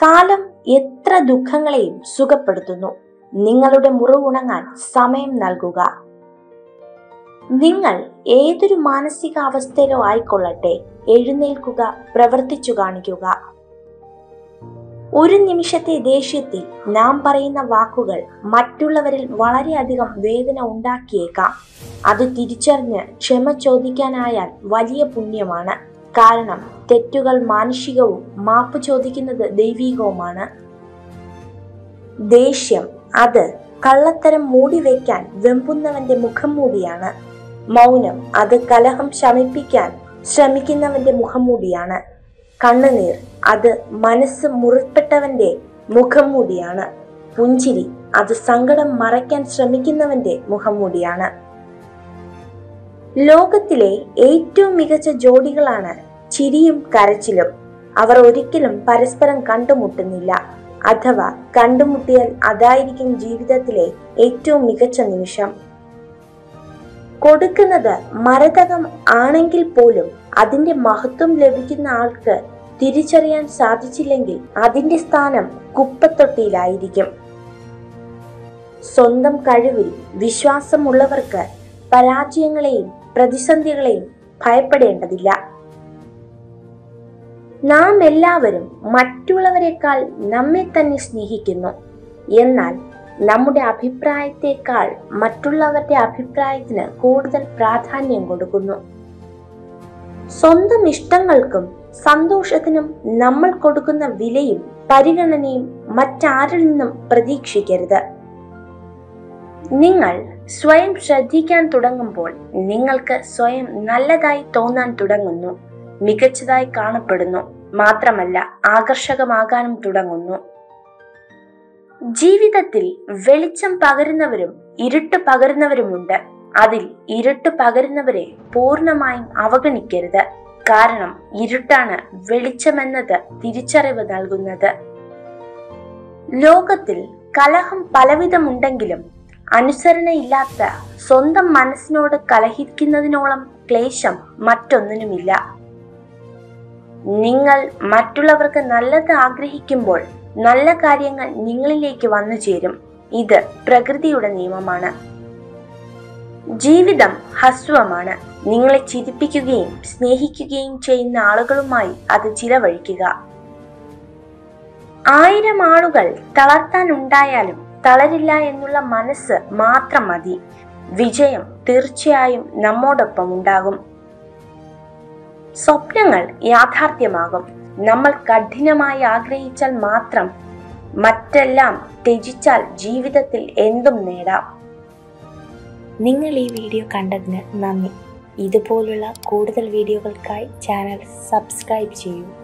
കാലം എത്ര ദുഃഖങ്ങളെയും സുഖപ്പെടുത്തുന്നു നിങ്ങളുടെ മുറിവുണങ്ങാൻ സമയം നൽകുക നിങ്ങൾ ഏതൊരു മാനസികാവസ്ഥയിലോ ആയിക്കൊള്ളട്ടെ എഴുന്നേൽക്കുക പ്രവർത്തിച്ചു കാണിക്കുക ഒരു നിമിഷത്തെ ദേഷ്യത്തിൽ നാം പറയുന്ന വാക്കുകൾ മറ്റുള്ളവരിൽ വളരെയധികം വേദന ഉണ്ടാക്കിയേക്കാം അത് തിരിച്ചറിഞ്ഞ് ക്ഷമ ചോദിക്കാനായാൽ വലിയ പുണ്യമാണ് കാരണം തെറ്റുകൾ മാനുഷികവും മാപ്പ് ചോദിക്കുന്നത് ദൈവികവുമാണ് ദേഷ്യം അത് കള്ളത്തരം മൂടിവെക്കാൻ വെമ്പുന്നവന്റെ മുഖം മൂടിയാണ് മൗനം അത് കലഹം ശമിപ്പിക്കാൻ ശ്രമിക്കുന്നവന്റെ മുഖം മൂടിയാണ് കണ്ണുനീർ അത് മനസ്സ് മുറിപ്പെട്ടവന്റെ മുഖം മൂടിയാണ് പുഞ്ചിരി അത് സങ്കടം മറയ്ക്കാൻ ശ്രമിക്കുന്നവന്റെ മുഖം മൂടിയാണ് ലോകത്തിലെ ഏറ്റവും മികച്ച ജോഡികളാണ് ചിരിയും കരച്ചിലും അവർ ഒരിക്കലും പരസ്പരം കണ്ടുമുട്ടുന്നില്ല അഥവാ കണ്ടുമുട്ടിയാൽ അതായിരിക്കും ജീവിതത്തിലെ ഏറ്റവും മികച്ച നിമിഷം കൊടുക്കുന്നത് മരതകം ആണെങ്കിൽ പോലും അതിന്റെ മഹത്വം ലഭിക്കുന്ന ആൾക്ക് തിരിച്ചറിയാൻ സാധിച്ചില്ലെങ്കിൽ അതിന്റെ സ്ഥാനം കുപ്പത്തൊട്ടിയിലായിരിക്കും സ്വന്തം കഴിവിൽ വിശ്വാസമുള്ളവർക്ക് പരാജയങ്ങളെയും പ്രതിസന്ധികളെയും ഭയപ്പെടേണ്ടതില്ല നാം എല്ലാവരും മറ്റുള്ളവരെക്കാൾ നമ്മെ തന്നെ സ്നേഹിക്കുന്നു എന്നാൽ നമ്മുടെ അഭിപ്രായത്തെക്കാൾ മറ്റുള്ളവരുടെ അഭിപ്രായത്തിന് കൂടുതൽ പ്രാധാന്യം കൊടുക്കുന്നു സ്വന്തം ഇഷ്ടങ്ങൾക്കും സന്തോഷത്തിനും നമ്മൾ കൊടുക്കുന്ന വിലയും പരിഗണനയും മറ്റാരിൽ നിന്നും പ്രതീക്ഷിക്കരുത് നിങ്ങൾ സ്വയം ശ്രദ്ധിക്കാൻ തുടങ്ങുമ്പോൾ നിങ്ങൾക്ക് സ്വയം നല്ലതായി തോന്നാൻ തുടങ്ങുന്നു മികച്ചതായി കാണപ്പെടുന്നു മാത്രമല്ല ആകർഷകമാകാനും തുടങ്ങുന്നു ജീവിതത്തിൽ വെളിച്ചം പകരുന്നവരും ഇരുട്ട് പകരുന്നവരുമുണ്ട് അതിൽ ഇരുട്ട് പകരുന്നവരെ പൂർണ്ണമായും അവഗണിക്കരുത് കാരണം ഇരുട്ടാണ് വെളിച്ചമെന്നത് തിരിച്ചറിവ് നൽകുന്നത് ലോകത്തിൽ കലഹം പലവിധമുണ്ടെങ്കിലും അനുസരണയില്ലാത്ത സ്വന്തം മനസ്സിനോട് കലഹിക്കുന്നതിനോളം ക്ലേശം മറ്റൊന്നിനുമില്ല നിങ്ങൾ മറ്റുള്ളവർക്ക് നല്ലത് ആഗ്രഹിക്കുമ്പോൾ നല്ല കാര്യങ്ങൾ നിങ്ങളിലേക്ക് വന്നു ചേരും ഇത് പ്രകൃതിയുടെ നിയമമാണ് ജീവിതം ഹസ്വമാണ് നിങ്ങളെ ചിരിപ്പിക്കുകയും സ്നേഹിക്കുകയും ചെയ്യുന്ന ആളുകളുമായി അത് ചിലവഴിക്കുക ആയിരം ആളുകൾ തളർത്താൻ ഉണ്ടായാലും തളരില്ല എന്നുള്ള മനസ്സ് മാത്രം മതി വിജയം തീർച്ചയായും നമ്മോടൊപ്പം ഉണ്ടാകും സ്വപ്നങ്ങൾ യാഥാർത്ഥ്യമാകും നമ്മൾ കഠിനമായി ആഗ്രഹിച്ചാൽ മാത്രം മറ്റെല്ലാം ത്യജിച്ചാൽ ജീവിതത്തിൽ എന്തും നേടാം നിങ്ങൾ ഈ വീഡിയോ കണ്ടതിന് നന്ദി ഇതുപോലുള്ള കൂടുതൽ വീഡിയോകൾക്കായി ചാനൽ സബ്സ്ക്രൈബ് ചെയ്യൂ